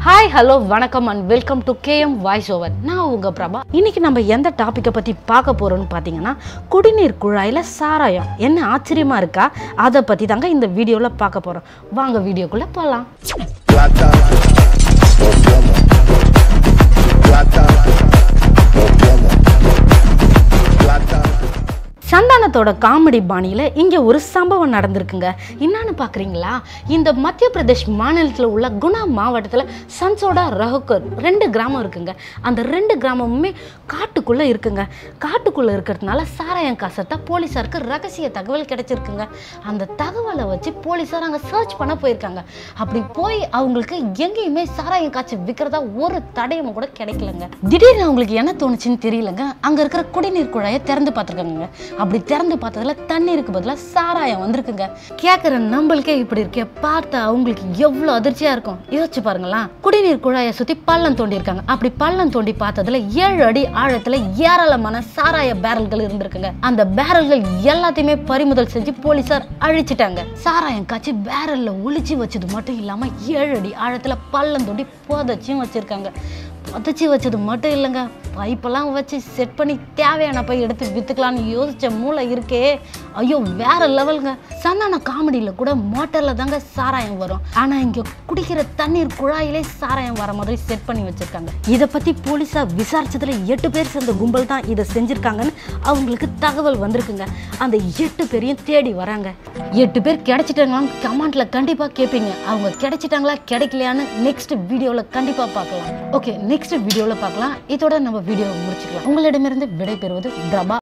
Hi hello வணக்கம் and welcome to KM voice over நான் உங்க பிரபா இன்னைக்கு நம்ம எந்த டாப்பிக்கை பத்தி பார்க்க போறோம்னு பார்த்தீங்கன்னா குடிநீர் குழாயில சாராயம் என்ன ஆச்சரியமா இருக்கா அதை பத்தி தாங்க இந்த வீடியோல பார்க்க போறோம் வாங்க வீடியோக்குள்ள போகலாம் Plata o plomo. Plata o plomo. Plata. சந்தானத்தோட காமெடி பாணியில் இங்கே ஒரு சம்பவம் நடந்திருக்குங்க என்னன்னு பார்க்குறீங்களா இந்த மத்திய பிரதேஷ் மாநிலத்தில் உள்ள குணா மாவட்டத்தில் சன்சோடா ரஹோக்கர் ரெண்டு கிராமம் இருக்குங்க அந்த ரெண்டு கிராமமுமே காட்டுக்குள்ளே இருக்குங்க காட்டுக்குள்ளே இருக்கிறதுனால சாராயம் காசத்தை போலீஸாருக்கு ரகசிய தகவல் கிடைச்சிருக்குங்க அந்த தகவலை வச்சு போலீஸார் அங்கே சர்ச் பண்ண போயிருக்காங்க அப்படி போய் அவங்களுக்கு எங்கேயுமே சாராயம் காய்ச்சி விற்கிறதா ஒரு தடயமும் கூட கிடைக்கலங்க திடீர்னு அவங்களுக்கு என்ன தோணுச்சுன்னு தெரியலங்க அங்க இருக்கிற குடிநீர் குழாயை திறந்து பார்த்துருக்காங்க அப்படி திறந்து பார்த்ததுல தண்ணீருக்கு பதிலாக சாராயம் வந்திருக்குங்க கேட்குற நம்மளுக்கே இப்படி இருக்கே பார்த்தா அவங்களுக்கு எவ்வளோ அதிர்ச்சியா இருக்கும் யோசிச்சு பாருங்களேன் குடிநீர் குழாயை சுத்தி பள்ளம் தோண்டி இருக்காங்க அப்படி பள்ளம் தோண்டி பார்த்ததுல ஏழு அடி ஆழத்துல ஏராளமான சாராய பேரல்கள் இருந்திருக்குங்க அந்த பேரல்கள் எல்லாத்தையுமே பறிமுதல் செஞ்சு போலீசார் அழிச்சிட்டாங்க சாராயம் காய்ச்சி பேரல்ல ஒளிச்சு வச்சது மட்டும் இல்லாம ஏழு அடி ஆழத்துல பள்ளம் தோண்டி புதைச்சும் வச்சிருக்காங்க புதைச்சி வச்சது மட்டும் இல்லைங்க பைப்பெல்லாம் வச்சு செட் பண்ணி தேவையான பை எடுத்து வித்துக்கலாம்னு யோசிச்ச மூளை இருக்கே ஐயோ வேற லெவலுங்க சந்தான காமெடியில் கூட மோட்டரில் தாங்க சாராயம் வரும் ஆனால் இங்கே குடிக்கிற தண்ணீர் குழாயிலே சாராயம் வர மாதிரி செட் பண்ணி வச்சிருக்காங்க இதை பற்றி போலீஸாக விசாரிச்சதுல எட்டு பேர் சேர்ந்த கும்பல் தான் இதை செஞ்சுருக்காங்கன்னு அவங்களுக்கு தகவல் வந்திருக்குங்க அந்த எட்டு பேரையும் தேடி வராங்க எட்டு பேர் கிடைச்சிட்டாங்களான்னு கமெண்ட்ல கண்டிப்பாக கேட்பீங்க அவங்க கிடைச்சிட்டாங்களா கிடைக்கலையான்னு நெக்ஸ்ட் வீடியோவில் கண்டிப்பாக பார்க்கலாம் ஓகே நெக்ஸ்ட் வீடியோவில் பார்க்கலாம் இதோட நம்ம வீடியோவை முடிச்சுக்கலாம் உங்களிடமிருந்து விடை பெறுவது பிரபா